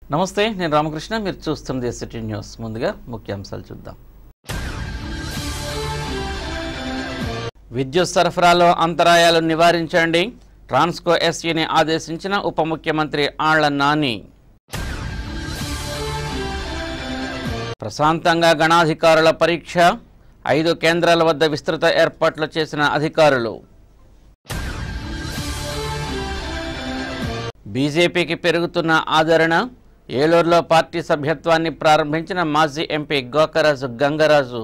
నమస్తే నేను రామకృష్ణ మీరు చూస్తున్నది సిటీ న్యూస్ ముందుగా ముఖ్యాంశాలు చూద్దాం విద్యుత్ సరఫరాలో అంతరాయాలు నివారించండి ట్రాన్స్కో ఎస్ఈని ఆదేశించిన ఉప ముఖ్యమంత్రి ఆళ్ల నాని ప్రశాంతంగా గణాధికారుల పరీక్ష ఐదు కేంద్రాల వద్ద విస్తృత ఏర్పాట్లు చేసిన అధికారులు బీజేపీకి పెరుగుతున్న ఆదరణ ఏలూరులో పార్టీ సభ్యత్వాన్ని ప్రారంభించిన మాజీ ఎంపీ గోకరాజు గంగరాజు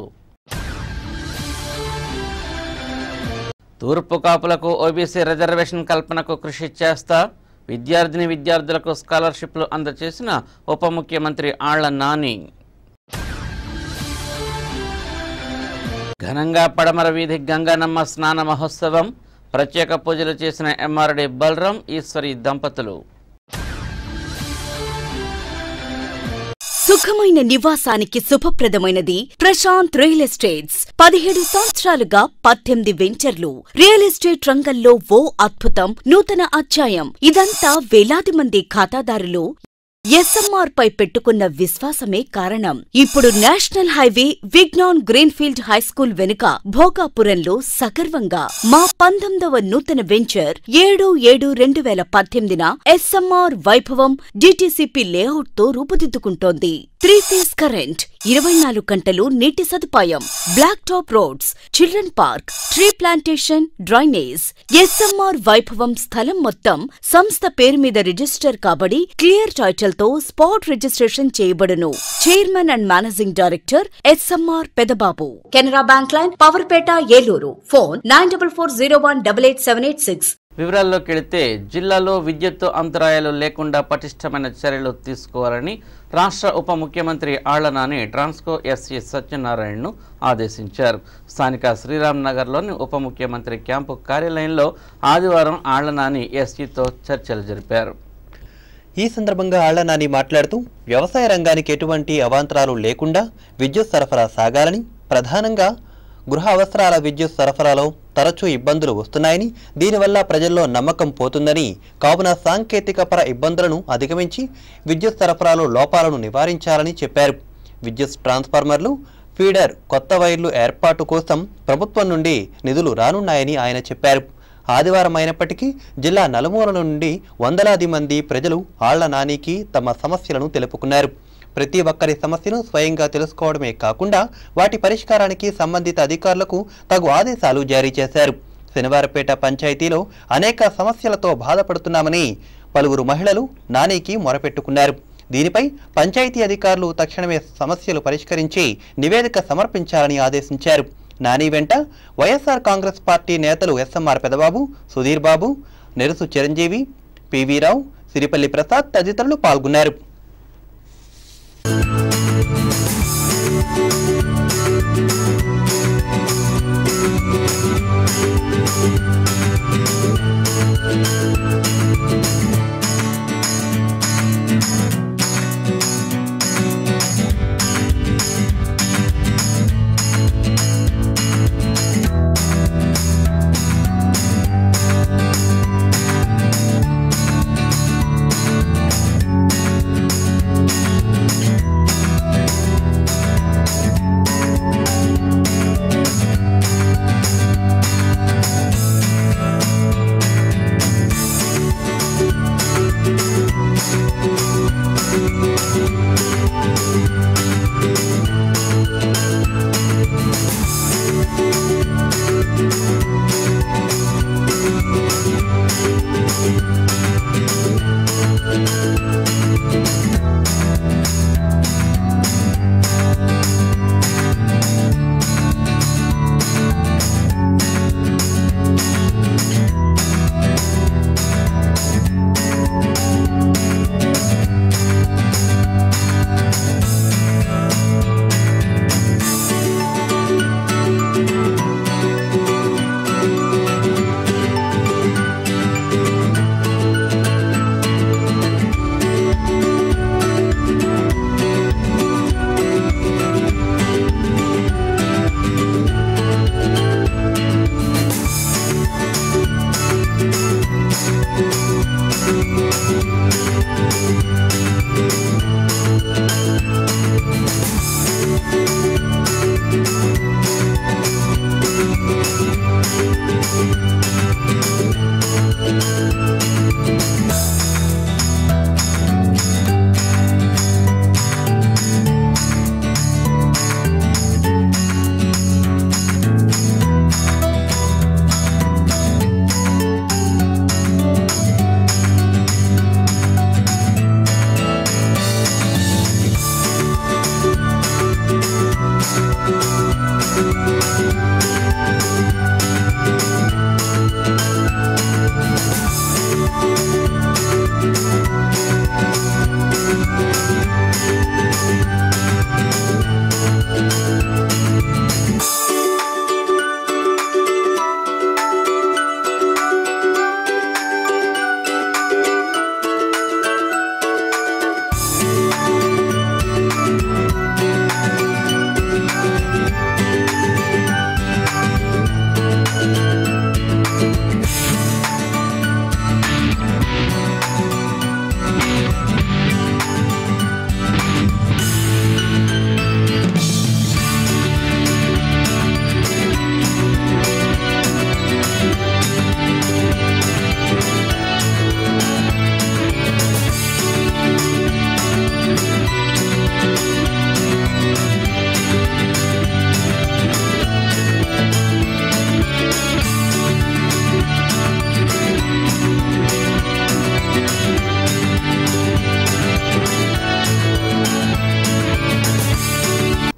తూర్పు కాపులకు ఓబీసీ రిజర్వేషన్ కల్పనకు కృషి చేస్తా విద్యార్థిని విద్యార్థులకు స్కాలర్షిప్లు అందజేసిన ఉప ముఖ్యమంత్రి ఆళ్ల నాని ఘనంగా పడమర వీధి గంగానమ్మ స్నాన మహోత్సవం ప్రత్యేక పూజలు చేసిన ఎంఆర్డి బలరాం ఈశ్వరి దంపతులు సుఖమైన నివాసానికి శుభప్రదమైనది ప్రశాంత్ రియల్ ఎస్టేట్స్ పదిహేడు సంవత్సరాలుగా పద్దెనిమిది వెంచర్లు రియల్ ఎస్టేట్ రంగంలో ఓ అద్భుతం నూతన అధ్యాయం ఇదంతా వేలాది మంది ఖాతాదారులు ఎస్ఎంఆర్ పై పెట్టుకున్న విశ్వాసమే కారణం ఇప్పుడు national highway Vignan greenfield high school వెనుక భోగాపురంలో సగర్వంగా మా పంతొమ్మిదవ నూతన వెంచర్ ఏడు ఏడు రెండు వేల పద్దెనిమిదిన ఎస్ఎంఆర్ వైభవం డిటిసిపి లేఅవుట్ తో రూపుదిద్దుకుంటోంది త్రీ ఫేస్ కరెంట్ ఇరవై నాలుగు గంటలు నీటి సదుపాయం black top roads children park tree plantation drainage SMR Vaibhavam స్థలం మొత్తం సంస్థ పేరు మీద రిజిస్టర్ కాబడి క్లియర్ టైటిల్ తో స్పాట్ రిజిస్ట్రేషన్ చేయబడును chairman and managing director SMR Pedababu Canara bank line Powerpet Eluru phone nine double four zero one double eight seven eight six వివరాల్లోకి వెళితే జిల్లాలో విద్యుత్ అంతరాయాలు లేకుండా పటిష్టమైన చర్యలు తీసుకోవాలని రాష్ట్ర ఉప ముఖ్యమంత్రి ఆళ్ల నాని ట్రాన్స్కో ఎస్సీ సత్యనారాయణను ఆదేశించారు స్థానిక శ్రీరామ్ నగర్లోని ఉప ముఖ్యమంత్రి క్యాంపు కార్యాలయంలో ఆదివారం ఆళ్ల నాని ఎస్సీతో చర్చలు జరిపారు ఈ సందర్భంగా ఆళ్లనాని మాట్లాడుతూ వ్యవసాయ రంగానికి ఎటువంటి అవాంతరాలు లేకుండా విద్యుత్ సరఫరా సాగాలని ప్రధానంగా గృహ అవసరాల విద్యుత్ సరఫరాలో తరచూ ఇబ్బందులు వస్తున్నాయని దీనివల్ల ప్రజల్లో నమ్మకం పోతుందని కావున సాంకేతిక పర ఇబ్బందులను అధిగమించి విద్యుత్ సరఫరాలో లోపాలను నివారించాలని చెప్పారు విద్యుత్ ట్రాన్స్ఫార్మర్లు ఫీడర్ కొత్త వైర్లు ఏర్పాటు కోసం ప్రభుత్వం నుండి నిధులు రానున్నాయని ఆయన చెప్పారు ఆదివారం అయినప్పటికీ జిల్లా నలుమూలల నుండి వందలాది మంది ప్రజలు ఆళ్ల నానికి తమ సమస్యలను తెలుపుకున్నారు ప్రతి ఒక్కరి సమస్యను స్వయంగా తెలుసుకోవడమే కాకుండా వాటి పరిష్కారానికి సంబంధిత అధికారులకు తగు ఆదేశాలు జారీ చేశారు శనివారపేట పంచాయతీలో అనేక సమస్యలతో బాధపడుతున్నామని పలువురు మహిళలు నానికి మొరపెట్టుకున్నారు దీనిపై పంచాయతీ అధికారులు తక్షణమే సమస్యలు పరిష్కరించి నివేదిక సమర్పించాలని ఆదేశించారు నాని వెంట వైఎస్ఆర్ కాంగ్రెస్ పార్టీ నేతలు ఎస్ఎంఆర్ పెదబాబు సుధీర్ బాబు నెరుసు చిరంజీవి పివి రావు సిరిపల్లి ప్రసాద్ తదితరులు పాల్గొన్నారు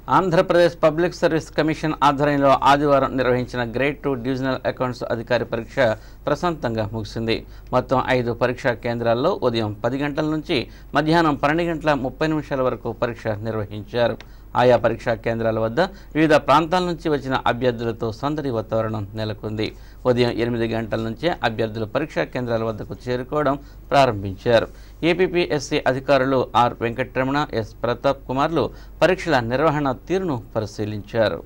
ఆంధ్రప్రదేశ్ పబ్లిక్ సర్వీస్ కమిషన్ ఆధ్వర్యంలో ఆదివారం నిర్వహించిన గ్రేడ్ టూ డివిజనల్ అకౌంట్స్ అధికారి పరీక్ష ప్రశాంతంగా ముగిసింది మొత్తం ఐదు పరీక్షా కేంద్రాల్లో ఉదయం పది గంటల నుంచి మధ్యాహ్నం పన్నెండు గంటల ముప్పై నిమిషాల వరకు పరీక్ష నిర్వహించారు ఆయా పరీక్షా కేంద్రాల వద్ద వివిధ ప్రాంతాల నుంచి వచ్చిన అభ్యర్థులతో సందడి వాతావరణం నెలకొంది ఉదయం ఎనిమిది గంటల నుంచే అభ్యర్థులు పరీక్షా కేంద్రాల వద్దకు చేరుకోవడం ప్రారంభించారు ఏపీపీఎస్సీ అధికారులు ఆర్ వెంకటరమణ ఎస్ ప్రతాప్ కుమార్లు పరీక్షల నిర్వహణ తీరును పరిశీలించారు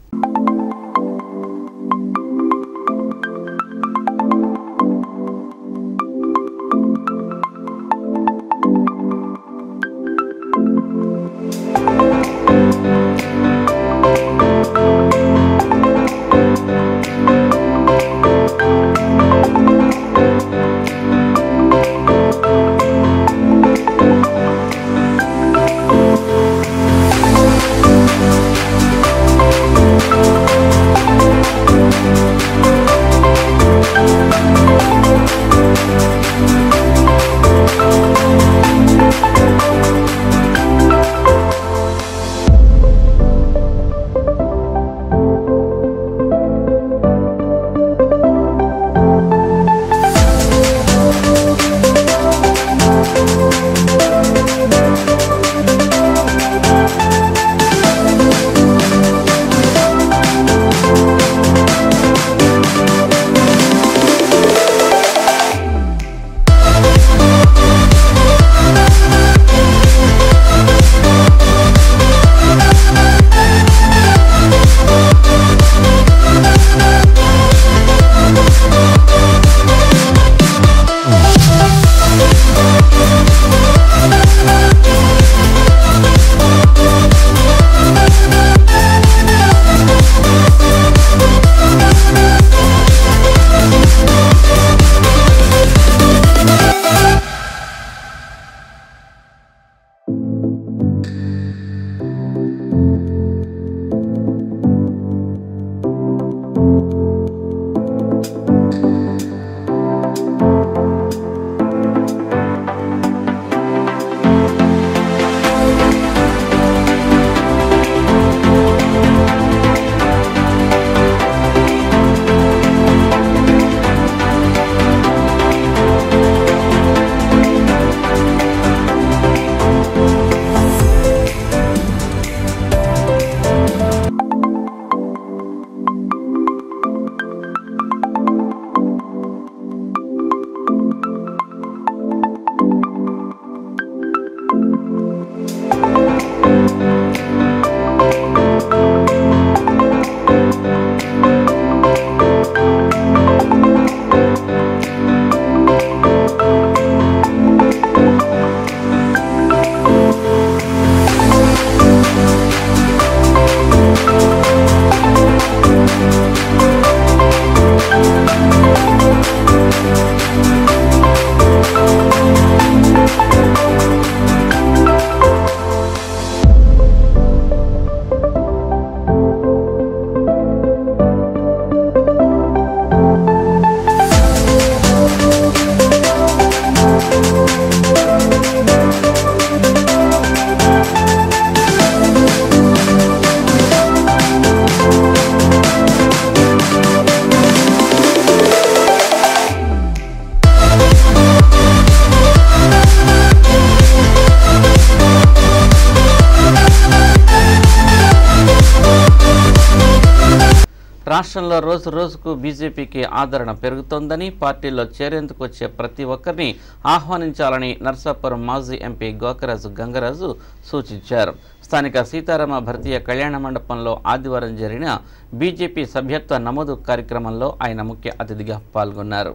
రాష్ట్రంలో రోజు రోజుకు బీజేపీకి ఆదరణ పెరుగుతోందని పార్టీలో చేరేందుకు వచ్చే ప్రతి ఒక్కరిని ఆహ్వానించాలని నర్సాపురం మాజీ ఎంపీ గోకరాజు గంగరాజు సూచించారు స్థానిక సీతారామ భరతీయ కళ్యాణ మండపంలో ఆదివారం జరిగిన బీజేపీ సభ్యత్వ నమోదు కార్యక్రమంలో ఆయన ముఖ్య అతిథిగా పాల్గొన్నారు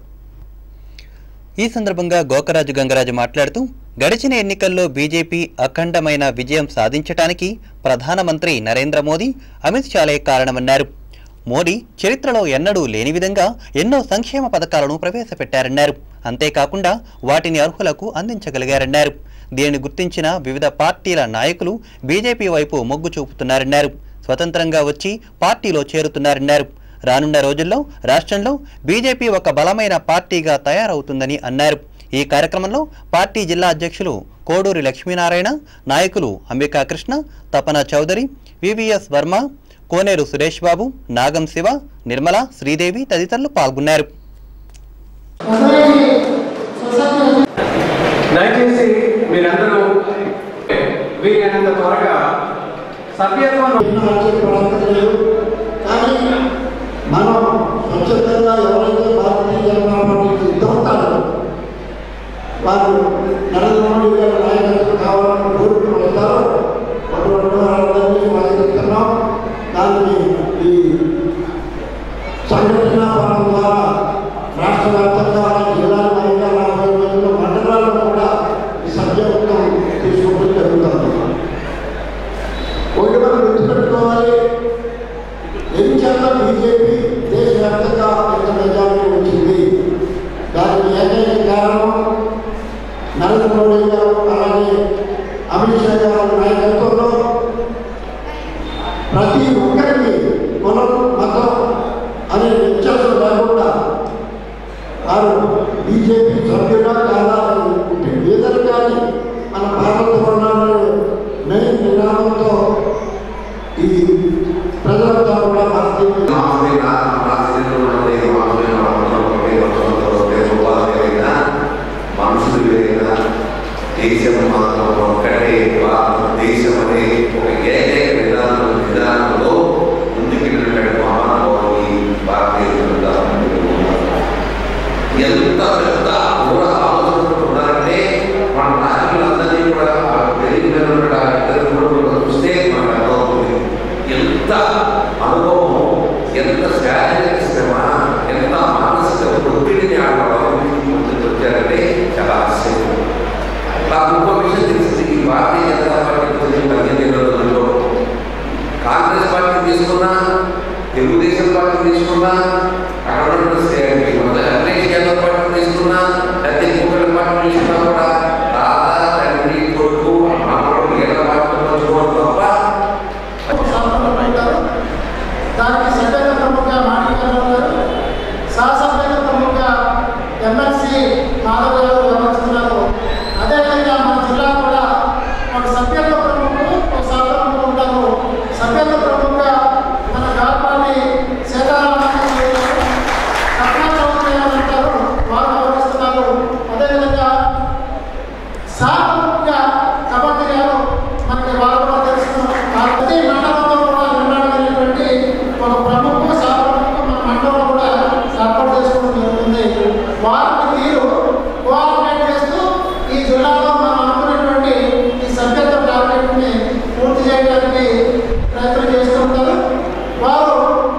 ఈ సందర్భంగా గోకరాజు గంగరాజు మాట్లాడుతూ గడిచిన ఎన్నికల్లో బీజేపీ అఖండమైన విజయం సాధించటానికి ప్రధానమంత్రి నరేంద్ర మోదీ అమిత్ షాలే కారణమన్నారు మోడీ చరిత్రలో ఎన్నడూ లేని విధంగా ఎన్నో సంక్షేమ పథకాలను ప్రవేశపెట్టారన్నారు అంతేకాకుండా వాటిని అర్హులకు అందించగలిగారన్నారు దీనిని గుర్తించిన వివిధ పార్టీల నాయకులు బీజేపీ వైపు మొగ్గు చూపుతున్నారన్నారు స్వతంత్రంగా వచ్చి పార్టీలో చేరుతున్నారన్నారు రానున్న రోజుల్లో రాష్ట్రంలో బీజేపీ ఒక బలమైన పార్టీగా తయారవుతుందని అన్నారు ఈ కార్యక్రమంలో పార్టీ జిల్లా అధ్యక్షులు కోడూరి లక్ష్మీనారాయణ నాయకులు అంబికా కృష్ణ తపన చౌదరి వివిఎస్ వర్మ కోనేరు సురేష్ బాబు నాగం శివ నిర్మల శ్రీదేవి తదితరులు పాల్గొన్నారు దయచేసి మీరందరూ వీలైనంత త్వరగా సభ్యత్వం లేదు కానీ మనం స్వచ్ఛందంగా ఎవరైతే భారతీయ జనతా పార్టీకి సిద్ధమవుతారో వారు నరేంద్ర మోడీ గారి నాయకత్వం కావాలని కోరుకుని వస్తారో అటువంటి వారందరినీ స్వాగతిస్తున్నాం దానికి ఈ సంఘటన పాలన ద్వారా రాష్ట్ర వ్యాప్తంగా జిల్లా వారీగా నలభై రోజుల మండలాల్లో కూడా ఈ సభ్యత్వం తీసుకోవడం జరుగుతుంది ఒకటి మనం గుర్తుపెట్టుకోవాలి ఎందుచేత బీజేపీ దేశవ్యాప్తంగా ఎంత మెజారిటీ వచ్చింది దానికి ఏకైక కారణం నరేంద్ర మోడీ గారు అలాగే అమిత్ షా గారి నాయకత్వంలో ప్రతి ఒక్కరికి కులం మతం అనే వ్యత్యాసం లేకుండా వారు బీజేపీ సభ్యుడా కాదా అని ఉంటే లేదని కానీ మన భారత వర్ణాలు మెయిన్ నినాదంతో ఈ ప్రజలంతా కూడా భారతీయ మనుషులు వేరైనా దేశం మాత్రం ఒక్కటే భారతదేశం అనే ఒక ఏకైక విధానం విధానంలో ముందుకెళ్ళినటువంటి మహానుభావుని భారతీయ జనతా పార్టీ ఎంత పెద్ద కూడా ఆలోచనలు ఉన్నారంటే మన నాయకులందరినీ కూడా పెరిగిన చూస్తే మనకు అర్థమవుతుంది ఎంత అనుభవం ఎంత శారీరక శ్రమ ఎంత మానసిక ఒత్తిడిని ఆడవాళ్ళు ముందుకు వచ్చారంటే చాలా ఆశ్చర్యం నాకు ఇంకో విషయం తెలిసింది ఈ భారతీయ జనతా పార్టీ గురించి పదిహేను రోజుల్లో కాంగ్రెస్ పార్టీ తీసుకున్నా తెలుగుదేశం పార్టీ తీసుకున్నా అక్కడ ఉన్న అఖిలేష్ యాదవ్ పార్టీ తీసుకున్నా లేకపోతే ఇంకొకరి పార్టీ తీసుకున్నా కూడా దాదా తండ్రి కొడుకు అమ్మడు ఏళ్ళ పార్టీలో చూడడం తప్ప ఉంటారు దానికి సభ్యత ప్రముఖ మాణిక్యారావు గారు సహసభ్యత ప్రముఖ ఎమ్మెల్సీ మాధవ్ గారు వ్యవహరిస్తున్నారు అదేవిధంగా మన జిల్లా కూడా ఒక సభ్యత ప్రముఖులు ఒక సభ్యులు ఉంటారు సభ్యత ప్రముఖ మన గార్పాటి సీతారామన్ గారు కట్నా చౌదరి గారు ఉంటారు వారు వ్యవహరిస్తున్నారు అదేవిధంగా సాధారణంగా కబడ్డీ గారు మనకి వారు కూడా తెలుసు ప్రతి మండలంలో కూడా నిలబడగలిగినటువంటి ఒక ప్రముఖ సాధారణ మన మండలంలో కూడా ఏర్పాటు చేసుకోవడం జరుగుతుంది వారికి తీరు కోఆర్డినేట్ చేస్తూ ఈ జిల్లాలో మనం అనుకున్నటువంటి ఈ సభ్యత్వ టార్గెట్ని పూర్తి చేయడానికి ప్రయత్నం చేస్తూ ఉంటారు వారు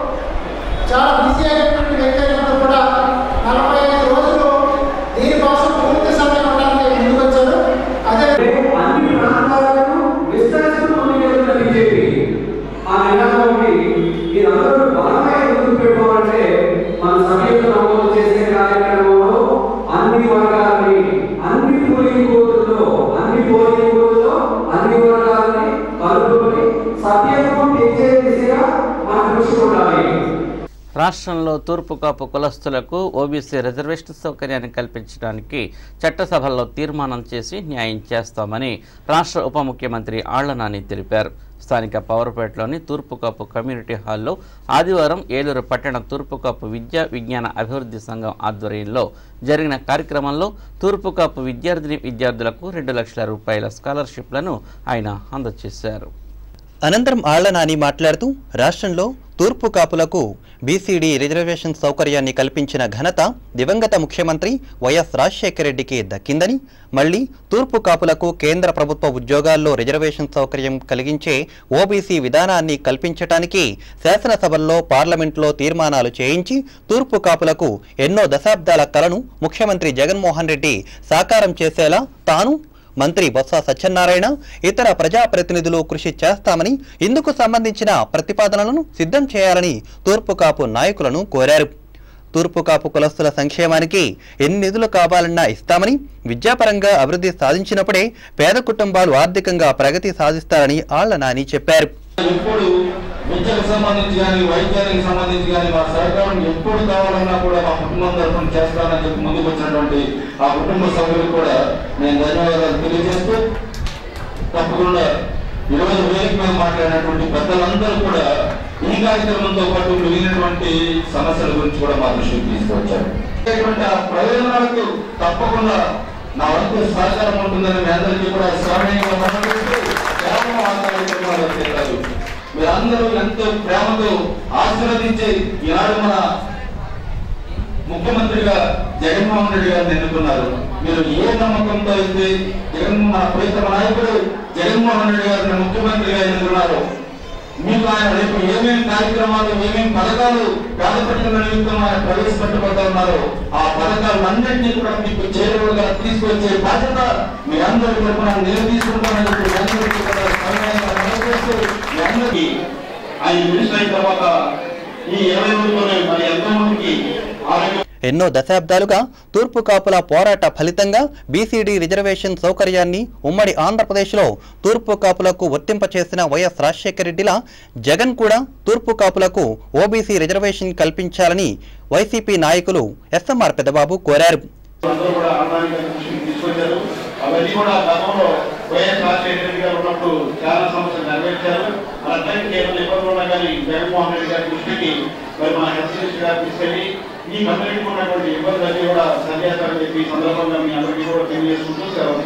చాలా బిజీ అయినటువంటి వ్యక్తి అయినప్పుడు కూడా నలభై ఐదు రోజులు దీనికోసం పూర్తి సమయం ఉండడానికి ముందుకు వచ్చారు అదే అన్ని ప్రాంతాలను విస్తరిస్తూ ముందుకెళ్తున్న బీజేపీ ఆ నినాదంకి మీరందరూ బలంగా ఎందుకు పెట్టుకోవాలంటే మన సభ్యులు నమోదు చేసే కార్యక్రమంలో అన్ని వర్గాలని అన్ని పోలింగ్ బూతుల్లో అన్ని పోలింగ్ బూతుల్లో అన్ని వర్గాలని కలుపుకొని సభ్యత్వం పెంచే దిశగా మన కృషి ఉండాలి రాష్ట్రంలో తూర్పు కాపు కులస్తులకు ఓబీసీ రిజర్వేషన్ సౌకర్యాన్ని కల్పించడానికి చట్టసభల్లో తీర్మానం చేసి న్యాయం చేస్తామని రాష్ట్ర ఉప ముఖ్యమంత్రి ఆళ్ల నాని తెలిపారు స్థానిక పవర్పేటలోని తూర్పు కాపు కమ్యూనిటీ హాల్లో ఆదివారం ఏలూరు పట్టణ తూర్పు కాపు విద్యా విజ్ఞాన అభివృద్ధి సంఘం ఆధ్వర్యంలో జరిగిన కార్యక్రమంలో తూర్పు కాపు విద్యార్థిని విద్యార్థులకు రెండు లక్షల రూపాయల స్కాలర్షిప్లను ఆయన అందజేశారు అనంతరం ఆళ్ల నాని మాట్లాడుతూ రాష్ట్రంలో తూర్పు కాపులకు బీసీడీ రిజర్వేషన్ సౌకర్యాన్ని కల్పించిన ఘనత దివంగత ముఖ్యమంత్రి వైఎస్ రాజశేఖర రెడ్డికి దక్కిందని మళ్లీ తూర్పు కాపులకు కేంద్ర ప్రభుత్వ ఉద్యోగాల్లో రిజర్వేషన్ సౌకర్యం కలిగించే ఓబీసీ విధానాన్ని కల్పించటానికి శాసనసభల్లో పార్లమెంట్లో తీర్మానాలు చేయించి తూర్పు కాపులకు ఎన్నో దశాబ్దాల కలను ముఖ్యమంత్రి జగన్మోహన్ రెడ్డి సాకారం చేసేలా తాను మంత్రి బొత్స సత్యనారాయణ ఇతర ప్రజాప్రతినిధులు కృషి చేస్తామని ఇందుకు సంబంధించిన ప్రతిపాదనలను సిద్ధం చేయాలని తూర్పు కాపు నాయకులను కోరారు తూర్పు కాపు కులస్తుల సంక్షేమానికి ఎన్ని నిధులు కావాలన్నా ఇస్తామని విద్యాపరంగా అభివృద్ధి సాధించినప్పుడే పేద కుటుంబాలు ఆర్థికంగా ప్రగతి సాధిస్తారని ఆళ్ల నాని చెప్పారు ఇప్పుడు విద్యకు సంబంధించి కానీ వైద్యానికి సంబంధించి కానీ మా సహకారం ఎప్పుడు కావాలన్నా కూడా మా కుటుంబం తరఫున చేస్తానని చెప్పి ముందుకు వచ్చినటువంటి ఆ కుటుంబ సభ్యులకు కూడా నేను ధన్యవాదాలు తెలియజేస్తూ తప్పకుండా ఈరోజు వేదిక మీద మాట్లాడినటువంటి పెద్దలందరూ కూడా ఈ కార్యక్రమంతో పాటు మిగిలినటువంటి సమస్యల గురించి కూడా మా దృష్టికి తీసుకొచ్చారు ఇటువంటి ఆ ప్రయోజనాలకు తప్పకుండా నా వంతు సహకారం ఉంటుందని మీ అందరికీ కూడా స్మరణీయంగా మనవిస్తూ కేవలం ఆ కార్యక్రమాలు చేస్తారు మీరందరూ ఎంతో ప్రేమతో ఆశీర్వదించి ఈనాడు మన ముఖ్యమంత్రిగా జగన్మోహన్ రెడ్డి గారిని ఎన్నుకున్నారు మీరు ఏ నమ్మకంతో అయితే జగన్ మన ప్రీతమ నాయకుడు జగన్మోహన్ రెడ్డి గారిని ముఖ్యమంత్రిగా ఎన్నుకున్నారు మీకు ఆయన రేపు ఏమేమి కార్యక్రమాలు ఏమేమి పథకాలు పేద ప్రజల నిమిత్తం ఆయన ప్రవేశపెట్టబోతా ఉన్నారు ఆ పథకాలన్నింటినీ కూడా మీకు చేరువగా తీసుకొచ్చే బాధ్యత మీ అందరి తరఫున నేను తీసుకుంటానని చెప్పి మీ అందరికీ కూడా సవినయంగా మనవి చేస్తూ మీ అందరికీ ఆయన మినిస్టర్ అయిన తర్వాత ఈ ఇరవై రోజుల్లోనే మరి ఎంతో మందికి ఆరోగ్య ఎన్నో దశాబ్దాలుగా తూర్పు కాపుల పోరాట ఫలితంగా బీసీడీ రిజర్వేషన్ సౌకర్యాన్ని ఉమ్మడి ఆంధ్రప్రదేశ్లో తూర్పు కాపులకు వర్తింపచేసిన వైఎస్ రాజశేఖర రెడ్డిలా జగన్ కూడా తూర్పు కాపులకు ఓబీసీ రిజర్వేషన్ కల్పించాలని వైసీపీ నాయకులు ఎస్ఎంఆర్ పెద్దబాబు కోరారు అందరూ కూడా ఆంధ్రానికి దృష్టికి తీసుకొచ్చారు అవన్నీ కూడా గతంలో వైఎస్ రాజశేఖర రెడ్డి గారు ఉన్నప్పుడు చాలా సమస్యలు నెరవేర్చారు మన అట్లాంటి ఏమైనా ఇబ్బందులు ఉన్నా కానీ జగన్మోహన్ రెడ్డి గారి దృష్టికి మరి మన హెల్త్ మినిస్టర్ గారు తీసుకెళ్లి ఈ కమ్యూనిటీకి ఉన్నటువంటి ఇబ్బందులన్నీ కూడా సరిచేస్తారని చెప్పి ఈ సందర్భంగా మీ అందరికీ కూడా తెలియజేసుకుంటూ సెలవు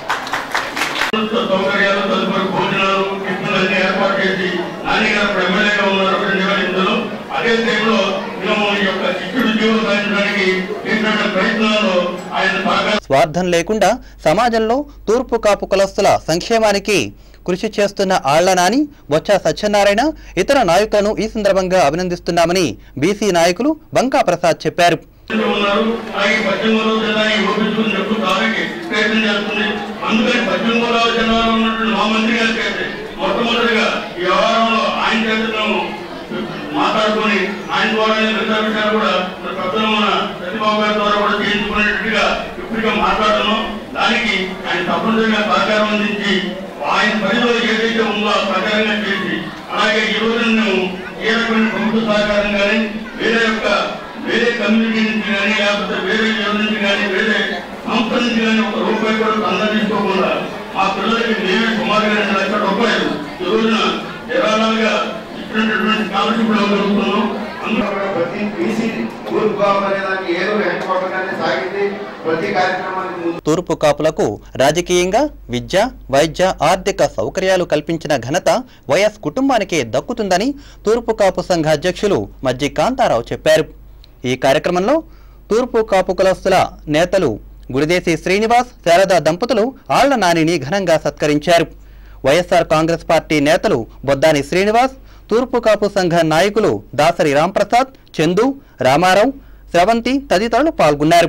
సౌకర్యాలు తదుపరి భోజనాలు టిఫిన్లు అన్ని ఏర్పాటు చేసి నాని గారు అప్పుడు ఎమ్మెల్యేగా ఉన్నారు రెండు వేల ఎనిమిదిలో అదే టైంలో మేము ఈ యొక్క శిక్షుడు జీవనం సాధించడానికి చేసినటువంటి ప్రయత్నాల్లో ఆయన బాగా స్వార్థం లేకుండా సమాజంలో తూర్పు కాపు కులస్తుల సంక్షేమానికి కృషి చేస్తున్న ఆళ్ల నాని బొత్స సత్యనారాయణ ఇతర నాయకులను ఈ సందర్భంగా అభినందిస్తున్నామని బీసీ నాయకులు బంకా ప్రసాద్ చెప్పారు ఉన్నారు అలాగే పశ్చిమ గోదావరి జిల్లా ఈ ఓపెన్ చెప్పు దానికి ప్రయత్నం చేస్తుంది అందుకని పశ్చిమ గోదావరి జిల్లాలో ఉన్నటువంటి మా మంత్రి గారి చేత మొట్టమొదటిగా ఈ వ్యవహారంలో ఆయన చేత మేము మాట్లాడుకొని ఆయన ద్వారా మిగతా విషయాలు కూడా మరి పెద్దలు మన సత్యబాబు గారి ద్వారా కూడా చేయించుకునేటట్టుగా ఇప్పటికే మాట్లాడుతున్నాం దానికి ఆయన తప్పనిసరిగా సహకారం అందించి ఆయన పరిధిలో ఏదైతే ఉందో ఆ ప్రకారంగా చేసి అలాగే ఈ రోజు మేము ఏ రకమైన ప్రభుత్వ సహకారం కానీ వేరే యొక్క వేరే కమ్యూనిటీ నుంచి కానీ లేకపోతే వేరే యువత నుంచి కానీ వేరే సంస్థ నుంచి కానీ ఒక రూపాయి కూడా సందర్శించుకోకుండా మా పిల్లలకి మేమే సుమారుగా రెండు లక్షల రూపాయలు ఈ రోజున నిరాళాలుగా ఇచ్చినటువంటి స్కాలర్షిప్ జరుగుతున్నాం అందులో కూడా ప్రతి బీసీ తూర్పు గోదావరి అనే దానికి ఏదో వెంటపడగానే సాగింది ప్రతి కార్యక్రమానికి ముందు తూర్పు కాపులకు రాజకీయంగా విద్య వైద్య ఆర్థిక సౌకర్యాలు కల్పించిన ఘనత వైఎస్ కుటుంబానికే దక్కుతుందని తూర్పు కాపు సంఘ అధ్యక్షులు మజ్జి కాంతారావు చెప్పారు ఈ కార్యక్రమంలో తూర్పు కాపు కులస్తుల నేతలు గుడిదేశి శ్రీనివాస్ శారదా దంపతులు ఆళ్ల నానిని ఘనంగా సత్కరించారు వైఎస్ఆర్ కాంగ్రెస్ పార్టీ నేతలు బొద్దాని శ్రీనివాస్ తూర్పు కాపు సంఘ నాయకులు దాసరి రాంప్రసాద్ చందు రామారావు స్రవంతి తదితరులు పాల్గొన్నారు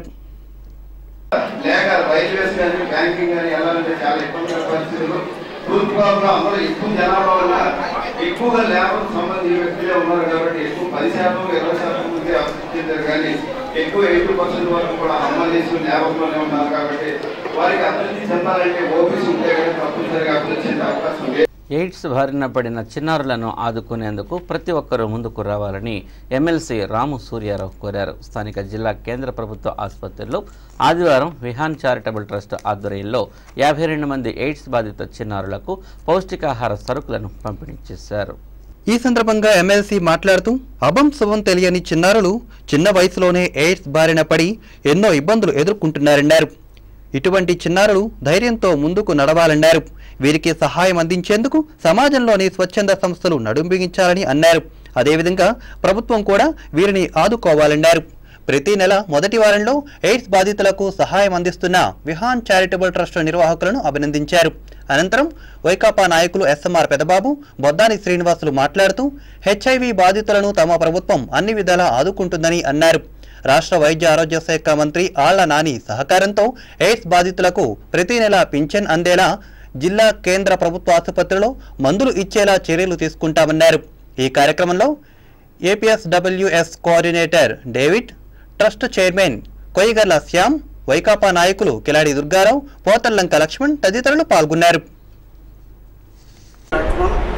లేక రైల్వేస్ కానీ బ్యాంకింగ్ కానీ వెళ్ళాలంటే చాలా ఇబ్బందికర పరిస్థితులు తూర్పు గోదావరిలో అందరూ ఎక్కువ జనాభా వల్ల ఎక్కువగా లేబర్ సంబంధించిన వ్యక్తులే ఉన్నారు కాబట్టి ఎక్కువ పది శాతం ఇరవై శాతం మంది అభివృద్ధి కానీ ఎక్కువ ఎయిటీ పర్సెంట్ వరకు కూడా సంబంధించిన లేబర్లోనే ఉన్నారు కాబట్టి వారికి అభివృద్ధి చెందాలంటే ఓబీసీ ఉంటే కానీ తప్పనిసరిగా అభివృద్ధి చెందే అవకాశం లేదు ఎయిడ్స్ బారిన పడిన చిన్నారులను ఆదుకునేందుకు ప్రతి ఒక్కరూ ముందుకు రావాలని ఎమ్మెల్సీ రాము సూర్యారావు కోరారు స్థానిక జిల్లా కేంద్ర ప్రభుత్వ ఆసుపత్రిలో ఆదివారం విహాన్ చారిటబుల్ ట్రస్ట్ ఆధ్వర్యంలో యాభై రెండు మంది ఎయిడ్స్ బాధిత చిన్నారులకు పౌష్టికాహార సరుకులను పంపిణీ చేశారు ఈ సందర్భంగా ఎమ్మెల్సీ మాట్లాడుతూ అభం శుభం తెలియని చిన్నారులు చిన్న వయసులోనే ఎయిడ్స్ బారిన పడి ఎన్నో ఇబ్బందులు ఎదుర్కొంటున్నారన్నారు ఇటువంటి చిన్నారులు ధైర్యంతో ముందుకు నడవాలన్నారు వీరికి సహాయం అందించేందుకు సమాజంలోని స్వచ్ఛంద సంస్థలు నడుంబిగించాలని అన్నారు అదేవిధంగా ప్రభుత్వం కూడా వీరిని ఆదుకోవాలన్నారు ప్రతి నెల మొదటి వారంలో ఎయిడ్స్ బాధితులకు సహాయం అందిస్తున్న విహాన్ చారిటబుల్ ట్రస్ట్ నిర్వాహకులను అభినందించారు అనంతరం వైకాపా నాయకులు ఎస్ఎంఆర్ పెదబాబు బొద్దాని శ్రీనివాసులు మాట్లాడుతూ హెచ్ఐవి బాధితులను తమ ప్రభుత్వం అన్ని విధాలా ఆదుకుంటుందని అన్నారు రాష్ట్ర వైద్య ఆరోగ్య శాఖ మంత్రి ఆళ్ల నాని సహకారంతో ఎయిడ్స్ బాధితులకు ప్రతి నెల పింఛన్ అందేలా జిల్లా కేంద్ర ప్రభుత్వ ఆసుపత్రిలో మందులు ఇచ్చేలా చర్యలు తీసుకుంటామన్నారు ఈ కార్యక్రమంలో APSWS coordinator David trust chairman Koyyagarla Shyam Vaikapa నాయకులు కిలాడి దుర్గారావు పోతల్లంక లక్ష్మణ్ తదితరులు పాల్గొన్నారు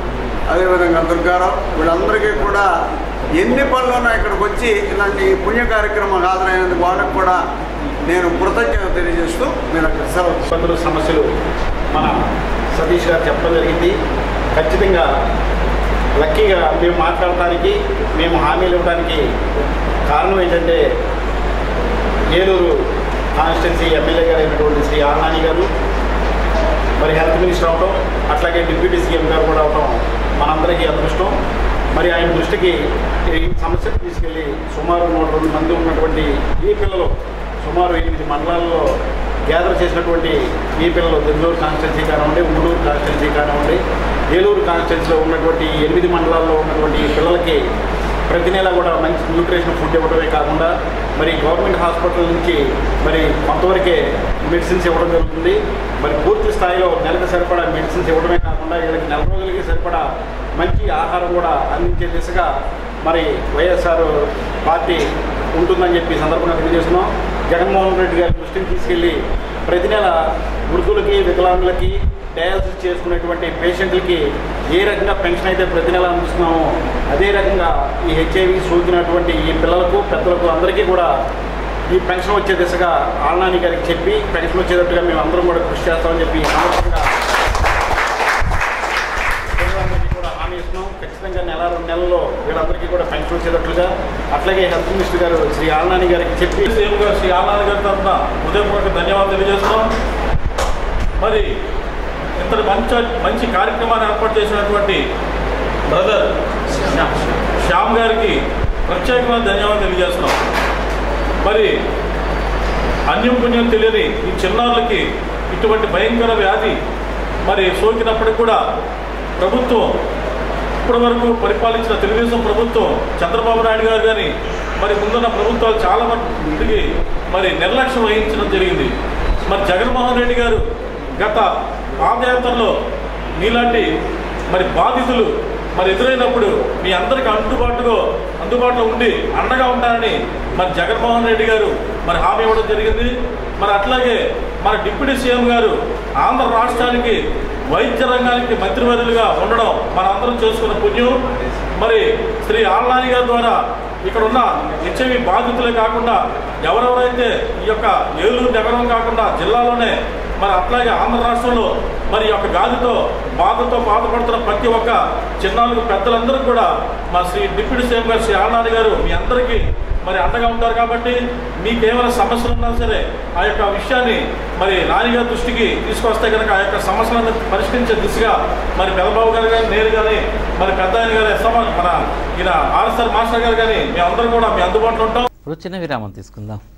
అదేవిధంగా దుర్గారావు వీళ్ళందరికీ కూడా ఎన్ని పనులున్నా ఇక్కడికి వచ్చి ఇలాంటి పుణ్య కార్యక్రమం హాజరైనందుకు వాళ్ళకు కూడా నేను కృతజ్ఞత తెలియజేస్తూ మీరు అక్కడ సెలవు ఇబ్బందులు సమస్యలు మన సతీష్ గారు చెప్పడం జరిగింది ఖచ్చితంగా లక్కీగా మేము మాట్లాడటానికి మేము హామీలు ఇవ్వడానికి కారణం ఏంటంటే ఏలూరు కాన్స్టిట్యున్సీ ఎమ్మెల్యే గారు అయినటువంటి శ్రీ ఆర్నాని గారు మరి హెల్త్ మినిస్టర్ అవటం అట్లాగే డిప్యూటీ సీఎం గారు కూడా అవటం మనందరికీ అదృష్టం మరి ఆయన దృష్టికి ఈ సమస్యను తీసుకెళ్ళి సుమారు నూట రెండు మంది ఉన్నటువంటి ఈ పిల్లలు సుమారు ఎనిమిది మండలాల్లో గ్యాదర్ చేసినటువంటి ఈ పిల్లలు దెందూరు కాన్స్టిట్యున్సీ కానివ్వండి ఊడూరు కాన్స్టిట్యున్సీ కానివ్వండి ఏలూరు కాన్స్టిట్యున్సీలో ఉన్నటువంటి ఈ ఎనిమిది మండలాల్లో ఉన్నటువంటి ఈ పిల్లలకి ప్రతి నెల కూడా మంచి న్యూట్రిషన్ ఫుడ్ ఇవ్వడమే కాకుండా మరి గవర్నమెంట్ హాస్పిటల్ నుంచి మరి కొంతవరకే మెడిసిన్స్ ఇవ్వడం జరుగుతుంది మరి పూర్తి స్థాయిలో నెలకు సరిపడా మెడిసిన్స్ ఇవ్వడమే కాకుండా వీళ్ళకి నెల రోజులకి సరిపడా మంచి ఆహారం కూడా అందించే దిశగా మరి వైఎస్ఆర్ పార్టీ ఉంటుందని చెప్పి ఈ సందర్భంగా తెలియజేస్తున్నాం జగన్మోహన్ రెడ్డి గారి దృష్టికి తీసుకెళ్ళి ప్రతి నెల వృద్ధులకి వికలాంగులకి డయాలసిస్ చేసుకునేటువంటి పేషెంట్లకి ఏ రకంగా పెన్షన్ అయితే ప్రతి నెల అందిస్తున్నామో అదే రకంగా ఈ హెచ్ఐవి సోకినటువంటి ఈ పిల్లలకు పెద్దలకు అందరికీ కూడా ఈ పెన్షన్ వచ్చే దిశగా ఆళ్ళనాని గారికి చెప్పి పెన్షన్ వచ్చేటట్టుగా మేము అందరం కూడా కృషి చేస్తామని చెప్పి ఈ సందర్భంగా పిల్లలందరికీ కూడా హామీ ఇస్తున్నాం ఖచ్చితంగా నెల రెండు నెలల్లో వీళ్ళందరికీ కూడా పెన్షన్ వచ్చేటట్లుగా అట్లాగే హెల్త్ మినిస్టర్ గారు శ్రీ ఆళ్ళనాని గారికి చెప్పి సీఎం గారు శ్రీ ఆనంద్ గారి తరఫున హృదయపూర్వక ధన్యవాదాలు తెలియజేస్తున్నాం మరి ఇంతటి మంచి మంచి కార్యక్రమాన్ని ఏర్పాటు చేసినటువంటి బ్రదర్ శ్యామ్ గారికి ప్రత్యేకమైన ధన్యవాదాలు తెలియజేస్తున్నాం మరి అన్యం పుణ్యం తెలియని ఈ చిన్నారులకి ఇటువంటి భయంకర వ్యాధి మరి సోకినప్పటికి కూడా ప్రభుత్వం ఇప్పటి వరకు పరిపాలించిన తెలుగుదేశం ప్రభుత్వం చంద్రబాబు నాయుడు గారు కానీ మరి ముందున్న ప్రభుత్వాలు చాలా మందికి మరి నిర్లక్ష్యం వహించడం జరిగింది మరి జగన్మోహన్ రెడ్డి గారు గత పాదయాత్రలో మీలాంటి మరి బాధితులు మరి ఎదురైనప్పుడు మీ అందరికీ అందుబాటులో అందుబాటులో ఉండి అండగా ఉంటారని మరి జగన్మోహన్ రెడ్డి గారు మరి హామీ ఇవ్వడం జరిగింది మరి అట్లాగే మన డిప్యూటీ సీఎం గారు ఆంధ్ర రాష్ట్రానికి వైద్య రంగానికి మంత్రివర్యులుగా ఉండడం మనందరం చేసుకున్న పుణ్యం మరి శ్రీ ఆళ్ళనాని గారి ద్వారా ఇక్కడ ఉన్న హెచ్ఐవి బాధితులే కాకుండా ఎవరెవరైతే ఈ యొక్క ఏలూరు నగరం కాకుండా జిల్లాలోనే మరి అట్లాగే ఆంధ్ర రాష్ట్రంలో మరి ఈ యొక్క గాదితో బాధతో బాధపడుతున్న ప్రతి ఒక్క చిన్నారులకు పెద్దలందరూ కూడా మా శ్రీ డిప్యూటీ సీఎం గారు శ్రీ ఆళ్ళనాని గారు మీ అందరికీ మరి అండగా ఉంటారు కాబట్టి మీకేమైనా సమస్యలు ఉన్నా సరే ఆ యొక్క విషయాన్ని మరి నానిగారి దృష్టికి తీసుకొస్తే కనుక ఆ యొక్క సమస్యలను పరిష్కరించే దిశగా మరి పెదబాబు గారు కానీ నేను కానీ మరి పెద్ద ఆయన గారు ఎస్ఎం మన ఈయన ఆర్ఎస్ఆర్ మాస్టర్ గారు కానీ మేమందరం కూడా మీ అందుబాటులో ఉంటాం ఇప్పుడు చిన్న విరామం తీసుకుందాం